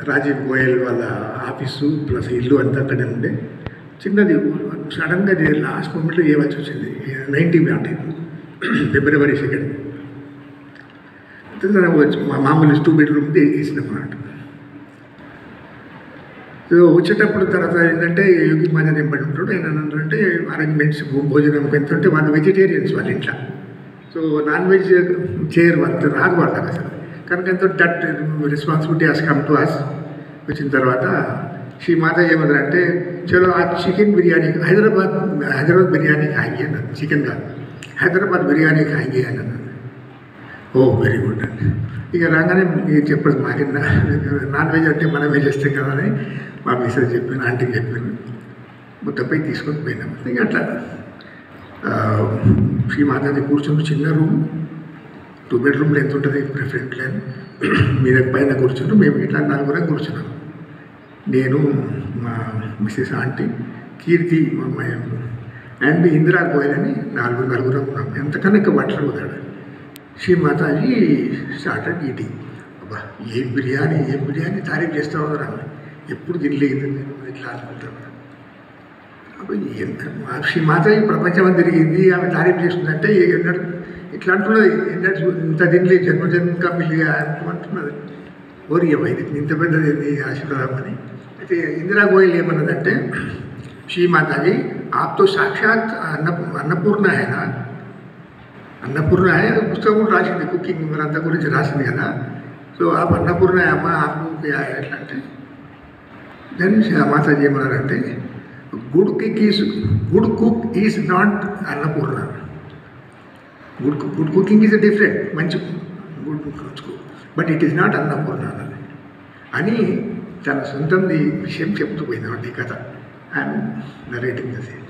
రాజీవ్ గోయల్ వాళ్ళ office plus ఇల్లు అంతా అక్కడే ఉండే చిన్నది సడన్గా లాస్ట్ మూమెంట్లో చేయవలసి వచ్చింది నైన్టీ అంటే ఫిబ్రవరి సెకండ్ మా మామూలు టూ బెడ్రూమ్ వేసినాం అన్నమాట సో వచ్చేటప్పుడు తర్వాత ఏంటంటే యోగి మాజన్ ఎంబడి ఉంటాడు ఆయన అంటే అరేంజ్మెంట్స్ భోజనం ఎంత ఉంటే వాళ్ళు వెజిటేరియన్స్ వాళ్ళ ఇంట్లో సో నాన్ వెజ్ చేయరు వాళ్ళు రాదు వాళ్ళకి అసలు కనుక ఎంతో that responsibility has come to us వచ్చిన తర్వాత శ్రీ మాత ఏమన్నారంటే చలో ఆ చికెన్ బిర్యానీ హైదరాబాద్ హైదరాబాద్ బిర్యానీ ఖాయింగే అన్నాను చికెన్ కాదు హైదరాబాద్ బిర్యానీ ఖాయింగే అన్నాను ఓ వెరీ గుడ్ అండి ఇక రాగానే మీరు చెప్పదు మాకి నాన్ వెజ్ అంటే మనమే చేస్తాం కదా అని మా మిస్సెస్ చెప్పాను ఆంటీకి చెప్పాను మొత్తంపై తీసుకొని పోయినాం ఇక అట్లా ఆ, శ్రీ మాతాజీ కూర్చుని చిన్న రూమ్ టూ బెడ్రూమ్లో ఎంత ఉంటుంది ప్రిఫరెంట్ లేని మీద పైన కూర్చుంటూ మేము ఇట్లా నలుగురం కూర్చున్నాం నేను మా మిస్సెస్ ఆంటీ కీర్తి మా అమ్మాయి అండ్ ఇందిరా గోయల్ అని నాలుగు నలుగురం ఉన్నాం ఎంతకన్నా ఇంకా బట్టలు కుదాడు శ్రీ మాతాజీ స్టార్టెడ్ ఈటింగ్ అబ్బా ఏం బిర్యానీ ఏం బిర్యానీ తారీఫ్ చేస్తూ ఉన్నారు ఎప్పుడు తినలేదు నేను ఇట్లా అనుకుంటాను అప్పుడు ఎంత మా శ్రీ మాతాజీ ప్రపంచం అంతా తిరిగింది ఆమె తారీఫ్ చేస్తుందంటే ఎన్నడు ఇట్లా అంటున్నది ఎన్నడు ఇంత తినలేదు జన్మ జన్మకా మిల్లిగా అంటున్నది ఓరి అవ్వ ఇది ఇంత పెద్దది ఏంది ఆశీర్వాదం అని అయితే ఇందిరా గోయల్ ఏమన్నదంటే శ్రీ మాతాజీ ఆప్తో సాక్షాత్ అన్న అన్నపూర్ణ అయినా అన్నపూర్ణ है పుస్తకం కూడా రాసింది కుకింగ్ మరంతా గురించి రాసింది కదా సో ఆ అన్నపూర్ణ అమ్మ ఆపు ఎట్లా అంటే దెన్ మాతాజీ ఏమన్నారంటే good cook is good cook is not Annapurna good good cooking is different మంచి good cook but it is not Annapurna అన్నది అని తన సొంతంది విషయం చెప్తూ పోయింది ఈ కథ ఐఎమ్ నరేటింగ్ ద సేమ్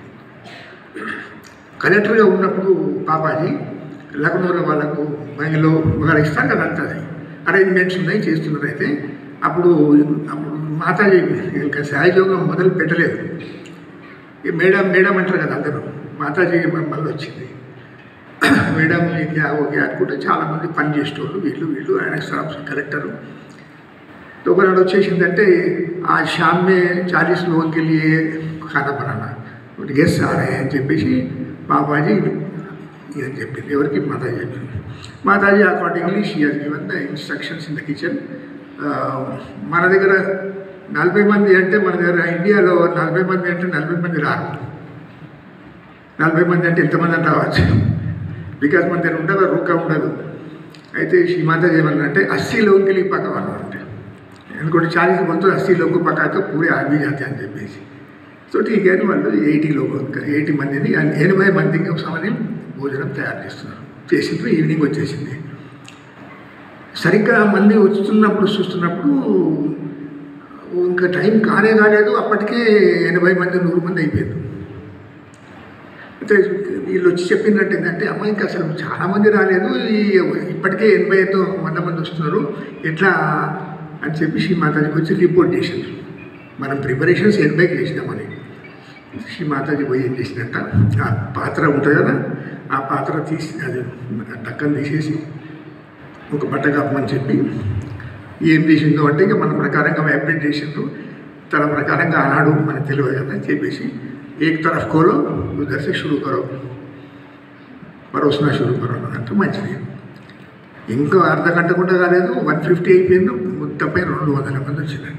కలెక్టర్గా ఉన్నప్పుడు పాపాజీ లక్నోలో వాళ్ళకు మైలో ఒకరు ఇస్తాం కదా అంతా అది అరేంజ్మెంట్స్ ఉన్నాయి చేస్తున్నారు అయితే అప్పుడు అప్పుడు మాతాజీ ఇంకా సహజయోగం మొదలు పెట్టలేదు ఈ మేడం మేడం అంటారు కదా అందరూ మాతాజీ మళ్ళీ వచ్చింది మేడం ఇది ఓకే అనుకుంటే చాలామంది పని చేసేటోళ్ళు వీళ్ళు వీళ్ళు ఆయన స్టాఫ్ కలెక్టరు ఒకనాడు వచ్చేసిందంటే ఆ शाम में चालीस लोगों के लिए खाना बनाना गेस्ट आ रहे हैं అని చెప్పేసి పాపాజీ ఇది చెప్పింది ఎవరికి మాతాజీ చెప్పింది Mataji accordingly she has given the instructions in the kitchen మన దగ్గర నలభై మంది అంటే మన దగ్గర ఇండియాలో నలభై మంది అంటే నలభై మంది రారు నలభై మంది అంటే ఎంతమంది అని రావచ్చు బికాజ్ మన దగ్గర ఉండదు రూకా ఉండదు అయితే శ్రీ మాతాజీ ఏమన్నారంటే అస్సీ లోకి పక్కవాళ్ళు అంటే ఎందుకంటే చాలీస్ బోల్తో అస్సీ లోకు పక్కాతో పూరే ఆగి జాతే అని చెప్పేసి సో ఠీక్ అని వాళ్ళు ఎయిటీ లోపు ఎయిటీ మందిని ఎనభై మందికి ఒక సమయం భోజనం తయారు చేస్తున్నారు చేసిండ్రు ఈవినింగ్ వచ్చేసింది సరిగ్గా మంది వస్తున్నప్పుడు చూస్తున్నప్పుడు ఇంకా టైం కానే కాలేదు అప్పటికే ఎనభై మంది నూరు మంది అయిపోయింది అయితే వీళ్ళు వచ్చి చెప్పిందంటే ఏంటంటే అమ్మ ఇంకా అసలు చాలా మంది రాలేదు ఈ ఇప్పటికే ఎనభై ఐదు వంద మంది వస్తున్నారు ఎట్లా అని చెప్పి శ్రీ మాతాజీకి వచ్చి రిపోర్ట్ చేసింది మనం ప్రిపరేషన్స్ ఎనభైకి చేసినామని శ్రీ మాతాజీ పోయి ఏం చేసిందంట ఆ పాత్ర ఉంటుంది కదా ఆ పాత్ర తీసి అది టక్కని తీసేసి ఒక బట్ట కప్పమని చెప్పి ఏం చేసిందో అంటే ఇంకా మన ప్రకారంగా వైబ్రేట్ చేసిండ్రు తన ప్రకారంగా ఆనాడు మనకు తెలియదు కదా అని చెప్పేసి ఏక్ తరఫ్ కోలో ఉదర్ సే షురూ కరో పరోసన షురూ కరో అన్నదంటే మంచిది ఇంకా అర్ధ గంట కూడా కాలేదు వన్ ఫిఫ్టీ అయిపోయింది మొత్తంపై రెండు వందల మంది వచ్చిందంట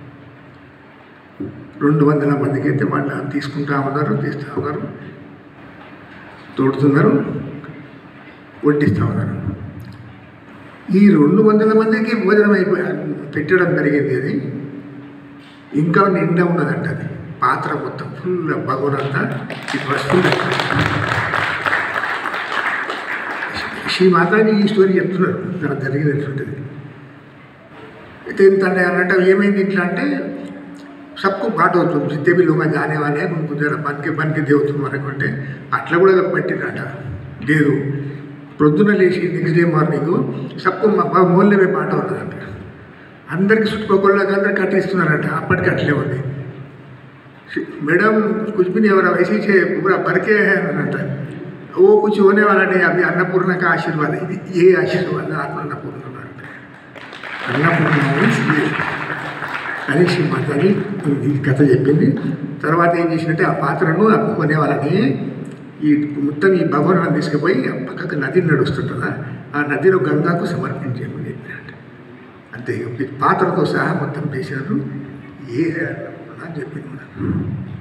రెండు వందల మందికి అయితే వాళ్ళు తీసుకుంటా ఉన్నారు తీస్తూ ఉన్నారు తోడుతున్నారు వడ్డిస్తూ ఉన్నారు ఈ రెండు వందల మందికి భోజనం అయిపోయి పెట్టడం జరిగింది అది ఇంకా నిండా ఉన్నదంట అది పాత్ర మొత్తం ఫుల్ భగవన్ అంతా it was full Shri Mataji ఈ స్టోరీ చెప్తున్నారు తనకు జరిగినటువంటిది అయితే ఏంటంటే అన్నట్టు ఏమైంది ఇట్లా అంటే సబ్కు బాట అవుతుంది జిత్తే भी लोग जाने वाले हैं उनको जरा बन के बन के देवతుంది మనకు అంటే అట్లా కూడా పెట్టినట లేదు ప్రొద్దున లేచి నెక్స్ట్ డే మార్నింగ్ సబ్కు మూల్యమే పాట ఉన్నదంట అందరికి చుట్టుపక్కల అందరికి కట్టిస్తున్నారంట అప్పటికి అట్లే ఉంది मैडम कुछ भी नहीं हो रहा वैसे ही पूरा भर के है अनंत वो कुछ होने वाला नहीं अभी अन्नपूर्णा का आशीर्वाद है ये आशीर्वाद है आत्मा अन्नपूर्णा अन्नपूर्णा मीन्स ये అనేసి మాట్లాడి ఈ కథ చెప్పింది తర్వాత ఏం చేసినట్టే ఆ పాత్రను ఆ కొనే వాళ్ళని ఈ మొత్తం ఈ భవనాన్ని తీసుకుపోయి ఆ పక్కకు నది నడుస్తుంటుందా ఆ నదిలో గంగాకు సమర్పించేయమని చెప్పినట్టు అంతే ఈ పాత్రతో సహా మొత్తం చేసినారు ఏ అని చెప్పింది